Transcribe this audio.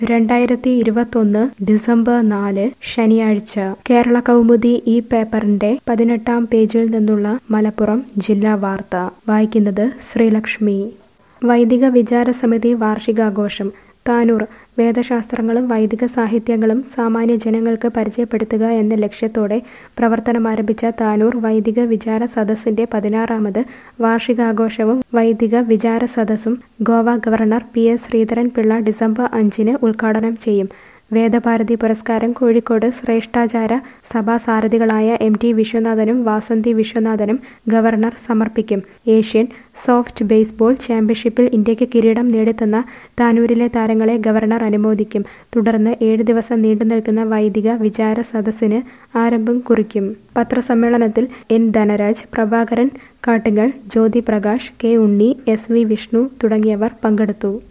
രണ്ടായിരത്തി ഇരുപത്തൊന്ന് ഡിസംബർ നാല് ശനിയാഴ്ച കേരള കൗമുദി ഈ പേപ്പറിന്റെ പതിനെട്ടാം പേജിൽ നിന്നുള്ള മലപ്പുറം ജില്ലാ വാർത്ത വായിക്കുന്നത് ശ്രീലക്ഷ്മി വൈദിക വിചാര സമിതി വാർഷികാഘോഷം താനൂർ വേദശാസ്ത്രങ്ങളും വൈദിക സാഹിത്യങ്ങളും സാമാന്യ ജനങ്ങൾക്ക് പരിചയപ്പെടുത്തുക എന്ന ലക്ഷ്യത്തോടെ പ്രവർത്തനമാരംഭിച്ച താനൂർ വൈദിക വിചാര സദസ്സിന്റെ പതിനാറാമത് വാർഷികാഘോഷവും വൈദിക വിചാര സദസ്സും Goa governor P S Sreedharan Pillai December അഞ്ചിന് ഉദ്ഘാടനം ചെയ്യും വേദഭാരതി പുരസ്കാരം കോഴിക്കോട് ശ്രേഷ്ഠാചാര സഭാ സാരഥികളായ എം ടി വിശ്വനാഥനും വാസന്തി വിശ്വനാഥനും ഗവർണർ സമർപ്പിക്കും ഏഷ്യൻ സോഫ്റ്റ് ബേസ്ബോൾ ചാമ്പ്യൻഷിപ്പിൽ ഇന്ത്യക്ക് കിരീടം നേടിത്തന്ന താനൂരിലെ താരങ്ങളെ ഗവർണർ അനുമോദിക്കും തുടർന്ന് ഏഴ് ദിവസം നീണ്ടു നിൽക്കുന്ന വൈദിക വിചാര സദസ്സിന് ആരംഭം കുറിക്കും പത്രസമ്മേളനത്തിൽ N Dhanaraj Prabhakaran Kattungal Jyothi Prakash K Unni S V Vishnu തുടങ്ങിയവർ പങ്കെടുത്തു